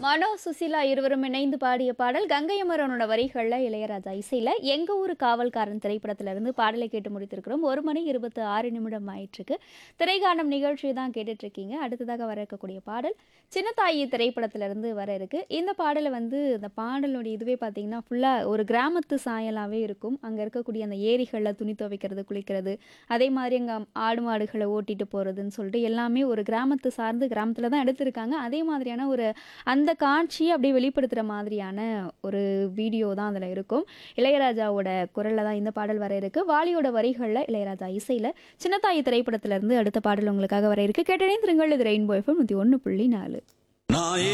மனோ சுசிலா இருவரும் இணைந்து பாடிய பாடல் கங்கை அமரனோட வரிகளில் இளையராஜா இசையில் எங்க ஊர் காவல்காரன் திரைப்படத்துல இருந்து பாடலை கேட்டு முடித்திருக்கிறோம் ஒரு மணி இருபத்தி ஆறு நிமிடம் ஆயிட்டிருக்கு திரைகாணும் நிகழ்ச்சி தான் கேட்டுட்டு இருக்கீங்க அடுத்ததாக வர இருக்கக்கூடிய பாடல் சின்னத்தாயி திரைப்படத்துல இருந்து வர இருக்கு இந்த பாடலை வந்து இந்த பாடலுடைய இதுவே பார்த்தீங்கன்னா ஃபுல்லாக ஒரு கிராமத்து சாயலாகவே இருக்கும் அங்கே இருக்கக்கூடிய அந்த ஏரிகளில் துணி துவைக்கிறது குளிக்கிறது அதே மாதிரி அங்கே ஆடு மாடுகளை ஓட்டிட்டு போகிறதுன்னு சொல்லிட்டு எல்லாமே ஒரு கிராமத்து சார்ந்து கிராமத்தில் தான் எடுத்திருக்காங்க அதே மாதிரியான ஒரு அந்த காட்சியை அப்படியே வெளிப்படுத்துகிற மாதிரியான ஒரு வீடியோ தான் அதில் இருக்கும் இளையராஜாவோட குரலில் தான் இந்த பாடல் வர இருக்கு வாலியோட வரிகளில் இளையராஜா இசையில் சின்னத்தாயி திரைப்படத்திலிருந்து அடுத்த பாடல் உங்களுக்காக வர இருக்கு கேட்டனே திருங்கள் இது ரெயின்போ எஃப்எம் நூற்றி ஒன்று புள்ளி நாலு நாயே